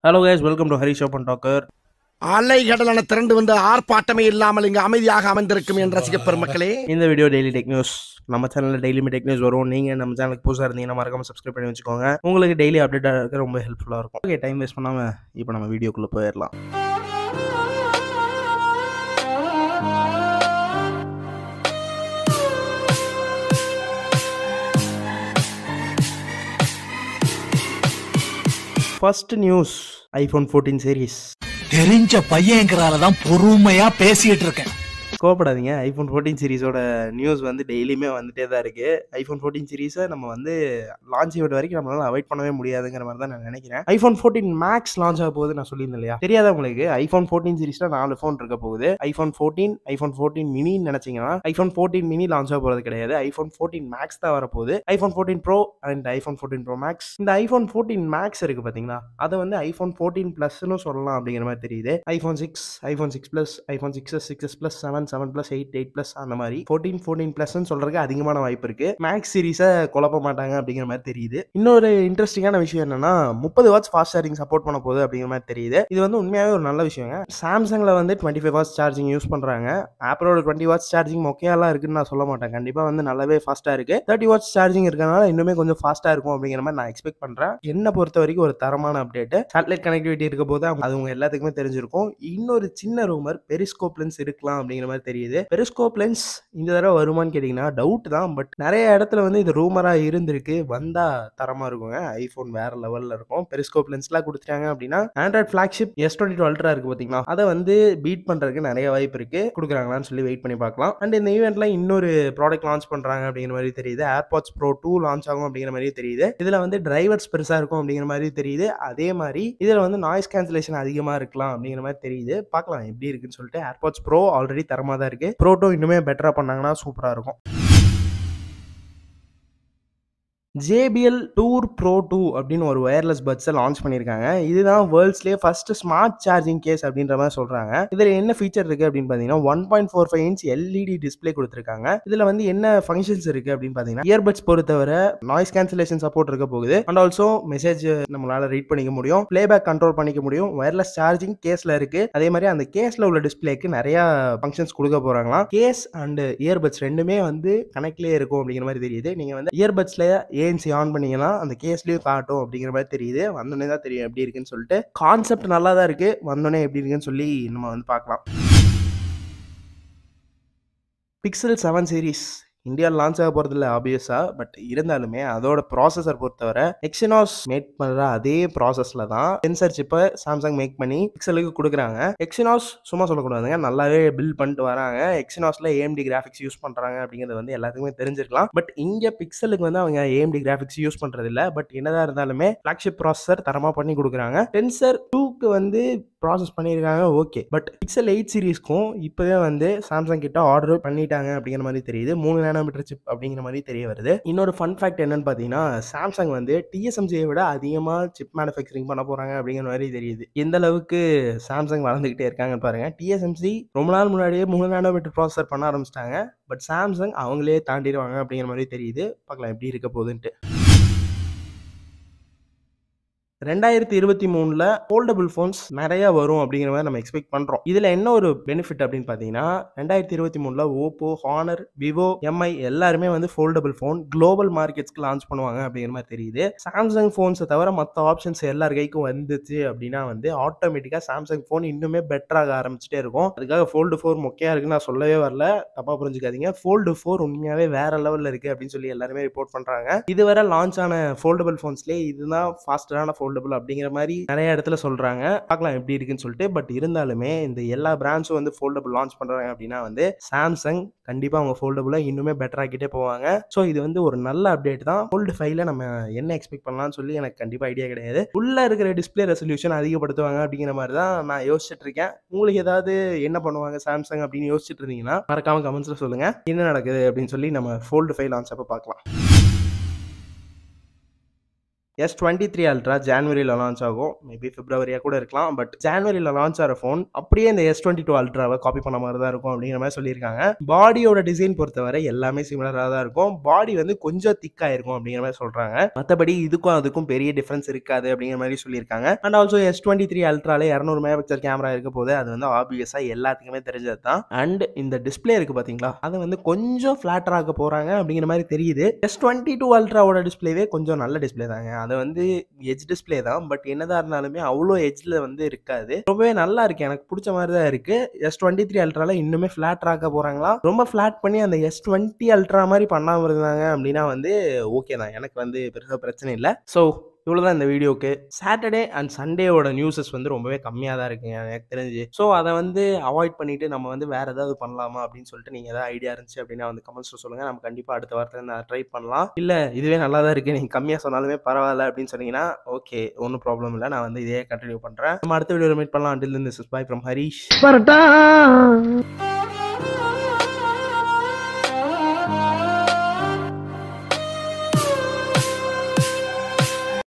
hello guys welcome to Harish open talker அலைகடலான திரண்டு வந்து ஆர்ப்பாட்டமே இல்லாமல் இங்கு அமைதியாக அமைந்திருக்கும் என் ரசிக பெருமக்களே இந்த வீடியோ டெய்லி டெக் நியூஸ் நம்ம சேனலில் டெய்லியுமே டெக் நியூஸ் வரும் நீங்கள் நம்ம சேனலுக்கு புதுசாக இருந்தீங்கன்னா மறக்காம சப்ஸ்கிரைப் பண்ணி வச்சுக்கோங்க உங்களுக்கு டெய்லி அப்டேட்டாக இருக்க ரொம்ப ஹெல்ப்ஃபுல்லாக இருக்கும் ஓகே டைம் வேஸ்ட் பண்ணாமல் இப்போ நம்ம வீடியோக்குள்ளே போயிடலாம் first news iPhone fourteen series தெரிஞ்ச பையங்கிறால தான் பொறுமையா பேசிட்டு இருக்கேன் கோவப்படாதீங்க ஐஃபோன் ஃபோர்டீன் சீரிஸோட நியூஸ் வந்து டெய்லியுமே வந்துட்டே தான் இருக்கு ஐஃபோன் ஃபோர்டீன் சீரிஸை நம்ம வந்து லான்ச் ஈவெண்ட் வரைக்கும் நம்மளால அவாய்ட் பண்ணவே முடியாதுங்கிற மாதிரி தான் நான் நினைக்கிறேன் ஐஃபோன் ஃபோர்டீன் மேக்ஸ் லான்ச் ஆக போகுது நான் சொல்லியிருந்தேன் இல்லையா தெரியாத உங்களுக்கு ஐஃபோன் ஃபோர்டீன் சீரிஸ்ல நாலு ஃபோன் இருக்க போகுது ஐஃபோன் ஃபோர்டீன் ஐஃபோன் ஃபோர்டீன் மினின்னு நினைச்சீங்கன்னா ஐஃபோன் ஃபோர்டீன் மினி லான்ச் ஆக போகிறது கிடையாது ஐஃபோன் ஃபோர்டீன் மேக்ஸ் தான் வரப்போகுது iPhone fourteen pro and iPhone fourteen pro max இந்த ஐஃபோன் ஃபோர்டீன் மேக்ஸ் இருக்கு பார்த்தீங்களா அதை வந்து ஐஃபோன் ஃபோர்டீன் ப்ளஸ்னு சொல்லலாம் அப்படிங்கிற மாதிரி தெரியுது iPhone six iPhone six plus iPhone six six plus seven seven plus eight eight plus அந்த மாதிரி ஃபோர்டீன் ஃபோர்டீன் ப்ளஸ்னு சொல்றதுக்கு அதிகமான வாய்ப்பு இருக்கு மேக்ஸ் சீரிஸை குழப்ப மாட்டாங்க அப்படிங்கிற மாதிரி தெரியுது இன்னொரு இன்ட்ரெஸ்டிங்கான விஷயம் என்னன்னா முப்பது வாட்ஸ் ஃபாஸ்ட் சார்ஜிங் சப்போர்ட் பண்ண போகுது அப்படிங்கிற மாதிரி தெரியுது இது வந்து உண்மையாகவே ஒரு நல்ல விஷயங்க சாம்சங்ல வந்து twenty five watts charging use பண்றாங்க ஆப்பிளோட டுவெண்ட்டி வாட்ஸ் சார்ஜிங் மொக்கையாலாம் இருக்குன்னு நான் சொல்ல மாட்டேன் கண்டிப்பா வந்து நல்லாவே ஃபாஸ்டா இருக்கு தேர்ட்டி வாட்ஸ் சார்ஜிங் இருக்கனால இன்னுமே கொஞ்சம் ஃபாஸ்டா இருக்கும் அப்படிங்கிற மாதிரி நான் எக்ஸ்பெக்ட் பண்றேன் என்ன பொறுத்த வரைக்கும் ஒரு தரமான அப்டேட் சேட்டலைட் கனெக்டிவிட்டி இருக்க போது அது உங்க எல்லாத்துக்குமே தெரிஞ்சிருக்கும் இன்னொரு சின்ன ரூமர் பெரிஸ்கோப் லென்ஸ் இருக்கலாம் அப்படிங்கிற மாதிரி தெரியுது பெரிஸ்கோப் லென்ஸ் இந்த தடவை வருமான்னு கேட்டிங்கன்னா டவுட் தான் பட் நிறைய இடத்துல வந்து இது ரூமராக இருந்திருக்கு வந்தா தரமாக இருக்குங்க ஐஃபோன் வேற லெவலில் இருக்கும் பெரிஸ்கோப் லென்ஸ்லாம் கொடுத்துட்டாங்க அப்படின்னா Android flagship S twenty two Ultra இருக்கு பார்த்தீங்களா அதை வந்து பீட் பண்ணுறதுக்கு நிறைய வாய்ப்பு இருக்கு கொடுக்குறாங்களான்னு சொல்லி வெயிட் பண்ணி பார்க்கலாம் அண்ட் இந்த ஈவெண்ட்ல இன்னொரு ப்ராடக்ட் லான்ச் பண்ணுறாங்க அப்படிங்கிற மாதிரி தெரியுது ஏர்பாட்ஸ் ப்ரோ டூ லான்ச் ஆகும் அப்படிங்கிற மாதிரி தெரியுது இதில் வந்து டிரைவர்ஸ் பெருசாக இருக்கும் அப்படிங்கிற மாதிரி தெரியுது அதே மாதிரி இதில் வந்து நாய்ஸ் கேன்சலேஷன் அதிகமாக இருக்கலாம் அப்படிங்கிற மாதிரி தெரியுது பார்க்கலாம் எப்படி இருக்குன்னு சொல்லிட்டு ஏர்பாட்ஸ் ப்ரோ ஆல்ரெடி தரமாக தான் இருக்கு ப்ரோ டூ இன்னுமே பெட்டராக பண்ணாங்கன்னா சூப்பராக இருக்கும் ஜேபிஎல் டூர் ப்ரோ டூ அப்படின்னு ஒரு ஒயர்லெஸ் பட்ஸை லான்ச் பண்ணியிருக்காங்க இதுதான் வேர்ல்ட்ஸ்லேயே ஃபர்ஸ்ட் ஸ்மார்ட் சார்ஜிங் கேஸ் அப்படின்ற மாதிரி சொல்கிறாங்க இதில் என்ன ஃபீச்சர் இருக்குது அப்படின்னு பார்த்தீங்கன்னா one point four five inch LED display கொடுத்துருக்காங்க இதில் வந்து என்ன ஃபங்க்ஷன்ஸ் இருக்குது அப்படின்னு பார்த்தீங்கன்னா இயர்பட்ஸ் பொறுத்தவரை நாய்ஸ் கேன்சலேஷன் சப்போர்ட் இருக்க போகுது அண்ட் ஆல்சோ மெசேஜ் நம்மளால ரீட் பண்ணிக்க முடியும் பிளேபேக் கண்ட்ரோல் பண்ணிக்க முடியும் ஒயர்லெஸ் சார்ஜிங் கேஸில் இருக்குது அதே மாதிரி அந்த கேஸில் உள்ள டிஸ்பிளேக்கு நிறைய ஃபங்க்ஷன்ஸ் கொடுக்க போகிறாங்களாம் கேஸ் அண்ட் இயர்பட்ஸ் ரெண்டுமே வந்து கனெக்ட்லேயே இருக்கும் அப்படிங்கிற மாதிரி தெரியுது நீங்கள் வந்து இயர்பட்ஸில் ஏஎன்சி ஆன் பண்ணீங்கன்னா அந்த கேஸ்லயும் காட்டும் அப்படிங்கிற மாதிரி தெரியுது வந்தோடனே தான் தெரியும் எப்படி இருக்குன்னு சொல்லிட்டு கான்செப்ட் நல்லா தான் இருக்கு வந்தோடனே எப்படி இருக்குன்னு சொல்லி நம்ம வந்து பார்க்கலாம் பிக்சல் செவன் சீரிஸ் இந்தியாவில் லான்ச் ஆக போகிறது இல்லை ஆப்வியஸாக பட் இருந்தாலுமே அதோட ப்ராசஸர் பொறுத்தவரை எக்ஸினாஸ் மேக் பண்ணுற அதே ப்ராசஸில் தான் சென்சர் சிப்பை சாம்சங் மேக் பண்ணி பிக்சலுக்கு கொடுக்குறாங்க எக்ஸினாஸ் சும்மா சொல்லக்கூடாதுங்க நல்லாவே பில்ட் பண்ணிட்டு வராங்க எக்ஸினாஸில் ஏஎம்டி கிராஃபிக்ஸ் யூஸ் பண்ணுறாங்க அப்படிங்கிறது வந்து எல்லாத்துக்குமே தெரிஞ்சிருக்கலாம் பட் இங்கே பிக்சலுக்கு வந்து அவங்க ஏஎம்டி கிராஃபிக்ஸ் யூஸ் பண்ணுறது இல்லை பட் என்னதான் இருந்தாலுமே ஃப்ளாக்ஷிப் ப்ராசஸர் தரமாக பண்ணி கொடுக்குறாங்க டென்சர் டூக்கு வந்து ப்ராசஸ் பண்ணியிருக்காங்க ஓகே பட் பிக்சல் எயிட் சீரீஸ்க்கும் இப்போவே வந்து சாம்சங் கிட்ட ஆர்டர் பண்ணிட்டாங்க அப்படிங்கிற மாதிரி தெரியுது மூணு நேனோமீட்டர் சிப் அப்படிங்கிற மாதிரி தெரிய வருது இன்னொரு ஃபன் ஃபேக்ட் என்னன்னு பார்த்தீங்கன்னா சாம்சங் வந்து டிஎஸ்எம்சியை விட அதிகமாக சிப் மேனுஃபேக்சரிங் பண்ண போகிறாங்க அப்படிங்கிற மாதிரி தெரியுது எந்த அளவுக்கு சாம்சங் வளர்ந்துக்கிட்டே இருக்காங்கன்னு பாருங்க டிஎஸ்எம்சி ரொம்ப நாள் முன்னாடியே மூணு நேனோமீட்டர் ப்ராசஸர் பண்ண ஆரம்பிச்சிட்டாங்க பட் சாம்சங் அவங்களே தாண்டிடுவாங்க அப்படிங்கிற மாதிரி தெரியுது பார்க்கலாம் எப்படி இருக்க போகுதுன்ட்டு ரெண்டாயிரத்தி இருபத்தி மூணில் ஃபோல்டபுள் ஃபோன்ஸ் நிறைய வரும் அப்படிங்கிற மாதிரி நம்ம எக்ஸ்பெக்ட் பண்ணுறோம் இதில் என்ன ஒரு பெனிஃபிட் அப்படின்னு பார்த்தீங்கன்னா ரெண்டாயிரத்தி இருபத்தி மூணில் ஓப்போ ஹானர் விவோ எம்ஐ எல்லாருமே வந்து ஃபோல்டபுள் ஃபோன் குளோபல் மார்க்கெட்ஸ்க்கு லான்ச் பண்ணுவாங்க அப்படிங்கிற மாதிரி தெரியுது சாம்சங் ஃபோன்ஸை தவிர மற்ற ஆப்ஷன்ஸ் எல்லார் கைக்கும் வந்துச்சு அப்படின்னா வந்து ஆட்டோமேட்டிக்காக சாம்சங் ஃபோன் இன்னுமே பெட்டராக ஆரம்பிச்சுட்டே இருக்கும் அதுக்காக ஃபோல்டு ஃபோர் மொக்கையாக இருக்குன்னு நான் சொல்லவே வரல தப்பாக புரிஞ்சுக்காதீங்க ஃபோல்டு ஃபோர் உண்மையாகவே வேற லெவலில் இருக்குது அப்படின்னு சொல்லி எல்லாருமே ரிப்போர்ட் பண்ணுறாங்க இதுவரை லான்ச் ஆன ஃபோல்டபுள் ஃபோன்ஸ்லேயே இதுதான் ஃபாஸ்டரான ஃபோல்டபுள் அப்படிங்கிற மாதிரி நிறைய இடத்துல சொல்றாங்க பார்க்கலாம் எப்படி இருக்குன்னு சொல்லிட்டு பட் இருந்தாலுமே இந்த எல்லா பிராண்ட்ஸும் வந்து ஃபோல்டபுள் லான்ச் பண்றாங்க அப்படின்னா வந்து சாம்சங் கண்டிப்பா அவங்க ஃபோல்டபுளை இன்னுமே பெட்டர் ஆக்கிட்டே போவாங்க ஸோ இது வந்து ஒரு நல்ல அப்டேட் தான் ஃபோல்டு ஃபைவ்ல நம்ம என்ன எக்ஸ்பெக்ட் பண்ணலாம்னு சொல்லி எனக்கு கண்டிப்பா ஐடியா கிடையாது உள்ள இருக்கிற டிஸ்பிளே ரெசல்யூஷன் அதிகப்படுத்துவாங்க அப்படிங்கிற மாதிரி தான் நான் யோசிச்சுட்டு இருக்கேன் உங்களுக்கு ஏதாவது என்ன பண்ணுவாங்க சாம்சங் அப்படின்னு யோசிச்சுட்டு இருந்தீங்கன்னா மறக்காம கமெண்ட்ஸ்ல சொல்லுங்க என்ன நடக்குது அப்படின்னு சொல்லி நம்ம ஃபோல்டு ஃபைவ் லான்ச் அப்போ பார்க்கலாம் எஸ் டுவெண்ட்டி த்ரீ அல்ட்ரா ஜான்வரியில் லான்ச் ஆகும் மேபி பிப்ரவரியாக கூட இருக்கலாம் பட் ஜான்வரியில் லான்ச் ஆகிற ஃபோன் அப்படியே இந்த எஸ் டுவெண்ட்டி டூ அல்ட்ராவை காப்பி பண்ண மாதிரி தான் இருக்கும் அப்படிங்கிற மாதிரி சொல்லியிருக்காங்க பாடியோட டிசைன் பொறுத்தவரை எல்லாமே சிமிலராக தான் இருக்கும் பாடி வந்து கொஞ்சம் திக்காக இருக்கும் அப்படிங்கிற மாதிரி சொல்கிறாங்க மற்றபடி இதுக்கும் அதுக்கும் பெரிய டிஃப்ரென்ஸ் இருக்காது அப்படிங்கிற மாதிரி சொல்லியிருக்காங்க and also S twenty three அல்ட்ரால இரநூறு மெகா பிக்சல் கேமரா இருக்க போது அது வந்து ஆப்வியஸாக எல்லாத்துக்குமே தெரிஞ்சது தான் அண்ட் இந்த டிஸ்பிளே இருக்குது பார்த்தீங்களா அதை வந்து கொஞ்சம் ஃப்ளாட்டர் ஆக போகிறாங்க அப்படிங்கிற மாதிரி தெரியுது எஸ் டுவெண்ட்டி டூ அல்ட்ராவோட டிஸ்பிளேவே கொஞ்சம் நல்ல டிஸ்பிளே தாங்க அது வந்து எஜ் டிஸ்பிளே தான் பட் என்னதான் இருந்தாலுமே அவ்வளோ எஜ்ல வந்து இருக்காது ரொம்பவே நல்லா இருக்கு எனக்கு பிடிச்ச மாதிரி தான் இருக்கு எஸ் டுவெண்ட்டி த்ரீ அல்ட்ரால இன்னுமே ஃபிளாட் ஆக்க போறாங்களா ரொம்ப ஃபிளாட் பண்ணி அந்த எஸ் டுவெண்ட்டி அல்ட்ரா மாதிரி பண்ணாம இருந்தாங்க அப்படின்னா வந்து ஓகே தான் எனக்கு வந்து பெருசாக பிரச்சனை இல்லை ஸோ இவ்வளோதான் இந்த வீடியோக்கு சாட்டர்டே அண்ட் சண்டேவோட நியூஸஸ் வந்து ரொம்பவே கம்மியாக தான் இருக்குங்க எனக்கு தெரிஞ்சு ஸோ அதை வந்து அவாய்ட் பண்ணிட்டு நம்ம வந்து வேற ஏதாவது பண்ணலாமா அப்படின்னு சொல்லிட்டு நீங்கள் ஏதாவது ஐடியா இருந்துச்சு அப்படின்னா வந்து கமெண்ட்ஸில் சொல்லுங்கள் நம்ம கண்டிப்பாக அடுத்த வாரத்தில் நான் ட்ரை பண்ணலாம் இல்லை இதுவே நல்லா தான் இருக்குது நீங்கள் கம்மியாக சொன்னாலுமே பரவாயில்ல அப்படின்னு சொன்னீங்கன்னா ஓகே ஒன்றும் ப்ராப்ளம் இல்லை நான் வந்து இதே கண்டினியூ பண்ணுறேன் நம்ம அடுத்த வீடியோவில் மீட் பண்ணலாம் until this is bye from Harish வரட்டா